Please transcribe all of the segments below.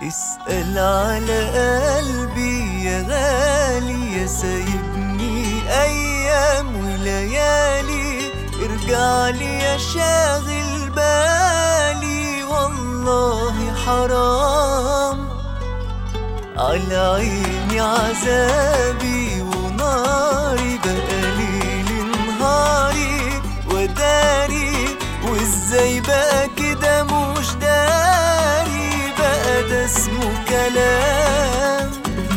اسأل على قلبي يا غالي يا سايبني أيام وليالي ارجع لي يا شاغل بالي والله حرام على عيني عذابي وناري بقى ليل نهاري وداري وازاي بقى كده مش داري بقى ده اسمه كلام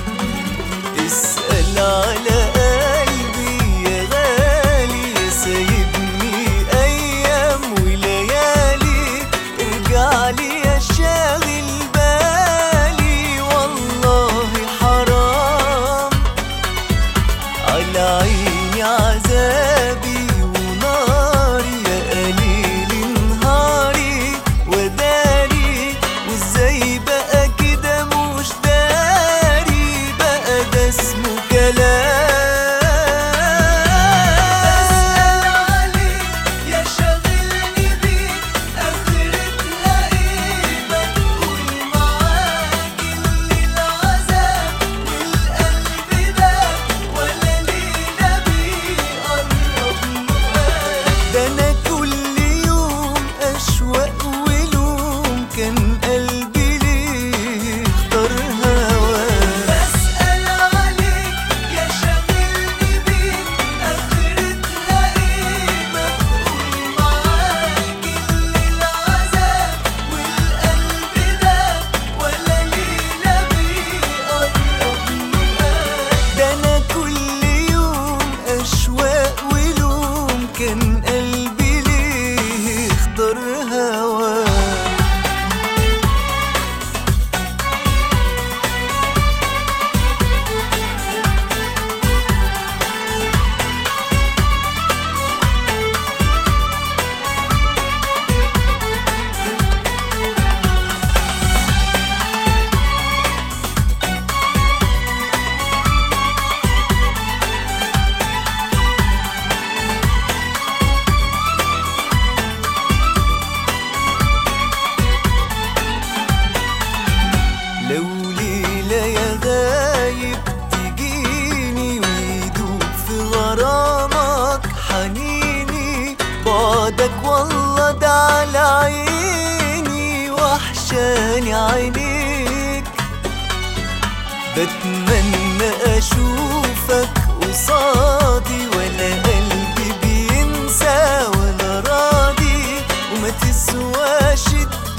اسأل على قلبي يا غالي يا سايبني أيام وليالي ارجع لي يا شاغل بالي والله حرام على عيني عذابي وناري يا قليل نهاري وداري وازاي بقى كده مش داري بقى ده اسمه كلام يا شاغلني بيك اخرتنا ايه بقول معاك اللي العذاب والقلب ده ولا لينا بيقرب نقاش ده انا كل يوم اشواق ولوم كان قلبي ليه اختار هواك بسأل عليك يا شاغلني بيك اخرتنا ايه بقول معاك اللي العذاب والقلب ده ولا لينا بيقرب نقاش ده انا كل يوم اشواق ولوم كان قلبي ليه اختار هواك لو ليلة يا غايب تجيني ويدوب في غرامك حنيني بعدك والله ده على عيني وحشاني عينيك بتمنى اشوفك قصادي ولا قلبي بينسى ولا راضي وما تسواش الدنيا